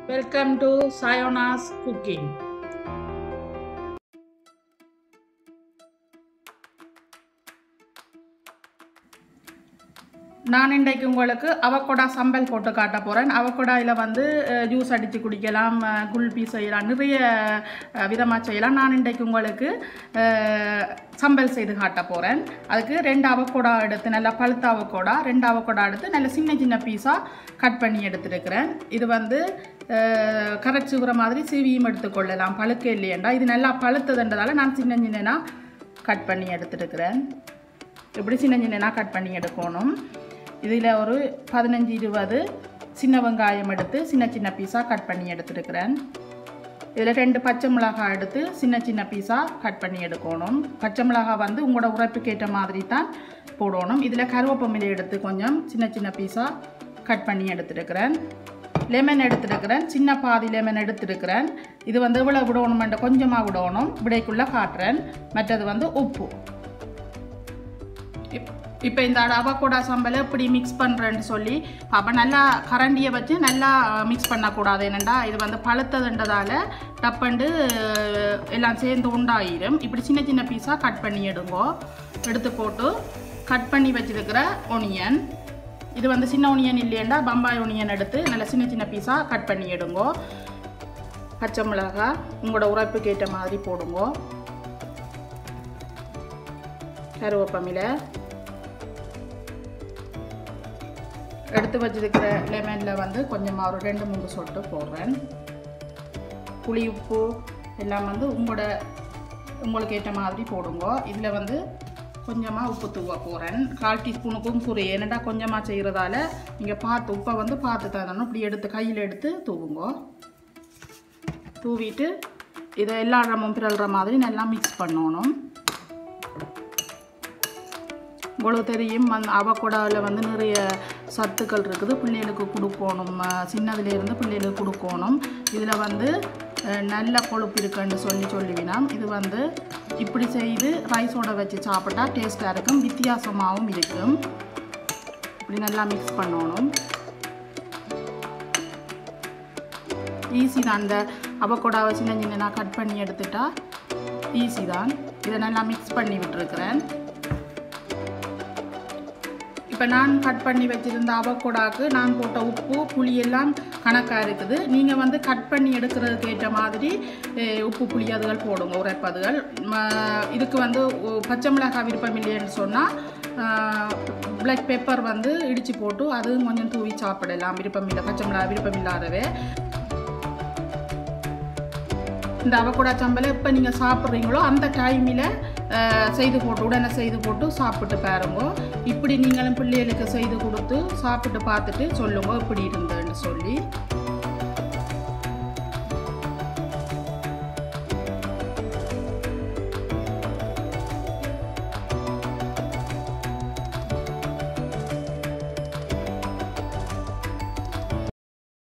Welcome to Sayona's Cooking. நான் இன்றைக்கு உங்களுக்கு அவக்கொடா சம்பல் போட்டு காட்ட போகிறேன் அவக்கொடாயில் வந்து ஜூஸ் அடித்து குடிக்கலாம் அஹ், குல்பி செய்யலாம் நிறைய விதமாக செய்யலாம் நான் இன்றைக்கு உங்களுக்கு அஹ், சம்பல் செய்து காட்ட போகிறேன் அதுக்கு ரெண்டு அவக்கொடா எடுத்து நல்லா பழுத்த அவக்கொடா ரெண்டு அவக்கொடா எடுத்து நல்ல சின்ன சின்ன பீஸாக கட் பண்ணி எடுத்துருக்கிறேன் இது வந்து அஹ், கரைச்சி உர மாதிரி சீவியும் எடுத்துக்கொள்ளலாம் பழுக்க இல்லையண்டா இது நல்லா பழுத்ததுன்றதால நான் சின்ன சின்னனா கட் பண்ணி எடுத்துருக்கிறேன் இப்படி சின்ன சின்னனா கட் பண்ணி எடுக்கணும் இதில் ஒரு பதினஞ்சு இருபது சின்ன வெங்காயம் எடுத்து சின்ன சின்ன பீஸாக கட் பண்ணி எடுத்துருக்கிறேன் இதில் ரெண்டு பச்சை மிளகாய் எடுத்து சின்ன சின்ன பீஸாக கட் பண்ணி எடுக்கணும் பச்சை மிளகாய் வந்து உங்களோட உரைப்புக்கு ஏற்ற மாதிரி தான் போடணும் இதில் கருவேப்பமிலை எடுத்து கொஞ்சம் சின்ன சின்ன பீஸாக கட் பண்ணி எடுத்துருக்கிறேன் லெமன் எடுத்துருக்கிறேன் சின்ன பாதி லெமன் எடுத்துருக்கிறேன் இது வந்து இவ்வளோ விடணுமென்ற கொஞ்சமாக விடணும் விடைக்குள்ளே காட்டுறேன் மற்றது வந்து உப்பு இப்போ இந்த அவகோடா சம்பலை இப்படி மிக்ஸ் பண்ணுறேன்னு சொல்லி அப்போ நல்லா கரண்டியை வச்சு நல்லா மிக்ஸ் பண்ணக்கூடாது என்னென்னா இது வந்து பழுத்ததுன்றதால டப்பண்டு அஹ், எல்லாம் சேர்ந்து உண்டாயிரும் இப்படி சின்ன சின்ன பீஸாக கட் பண்ணி எடுங்கோ எடுத்து போட்டு கட் பண்ணி வச்சிருக்கிற ஒனியன் இது வந்து சின்ன ஒனியன் இல்லையண்டா பம்பாய் ஒனியன் எடுத்து நல்லா சின்ன சின்ன பீஸாக கட் பண்ணி எடுங்கோ பச்சை மிளகாய் உங்களோட உரைப்புக்கு ஏற்ற மாதிரி போடுங்கோ கருவேப்பமிலை எடுத்து வச்சிருக்கிற லெமனில் வந்து கொஞ்சமாக ஒரு ரெண்டு மூணு சொட்டு போடுறேன் புளி உப்பு எல்லாம் வந்து உங்களோட உங்களுக்கு ஏற்ற மாதிரி போடுங்க இதில் வந்து கொஞ்சமாக உப்பு தூவ போகிறேன் கால் டீஸ்பூனுக்கும் குறை ஏன்னடா கொஞ்சமாக செய்கிறதால நீங்கள் பார்த்து உப்பை வந்து பார்த்து தரணும் இப்படி எடுத்து கையில் எடுத்து தூவுங்க தூவிட்டு இதை எல்லா இடமும் பிறல்ற மாதிரி நல்லா மிக்ஸ் பண்ணணும் உங்களுக்கு தெரியும் அந்த அவக்கொடாவில் வந்து நிறைய சத்துக்கள் இருக்குது பிள்ளைகளுக்கு கொடுக்கணும் அஹ் சின்னதுலேருந்து பிள்ளைகளுக்கு கொடுக்கணும் இதில் வந்து அஹ், நல்ல கொழுப்பு இருக்குன்னு சொல்லி சொல்லுவினாம் இது வந்து இப்படி செய்து ரைஸோட வச்சு சாப்பிட்டா டேஸ்ட்டாக இருக்கும் வித்தியாசமாகவும் இருக்கும் இப்படி நல்லா மிக்ஸ் பண்ணணும் ஈஸி தான் அந்த அவக்கொடாவை சின்ன சின்ன கட் பண்ணி எடுத்துட்டா ஈஸி தான் இதை நல்லா மிக்ஸ் பண்ணி விட்டுருக்கிறேன் இப்போ நான் கட் பண்ணி வச்சுருந்த அவக்கொடாக்கு நான் போட்ட உப்பு புளி எல்லாம் கணக்காக இருக்குது நீங்கள் வந்து கட் பண்ணி எடுக்கிறதுக்கு ஏற்ற மாதிரி அஹ், உப்பு புளி அதுகள் போடுங்க உரைப்பதுகள் ம- இதுக்கு வந்து உ- பச்சை மிளகாய் விருப்பம் இல்லைன்னு சொன்னால் பிளாக் பெப்பர் வந்து இடித்து போட்டு அது கொஞ்சம் தூவி சாப்பிடலாம் விருப்பம் இல்லை பச்சை மிளகாய் விருப்பம் இல்லாதவே இந்த அவக்கூடா சம்பலை இப்போ நீங்கள் சாப்பிட்றீங்களோ அந்த டைமில் செய்து போட்டு உடனே செய்து போட்டு சாப்பிட்டு பாருங்க இப்படி நீங்களும் பிள்ளைகளுக்கு செய்து கொடுத்து சாப்பிட்டு பார்த்துட்டு சொல்லுங்க இப்படி இருந்ததுன்னு சொல்லி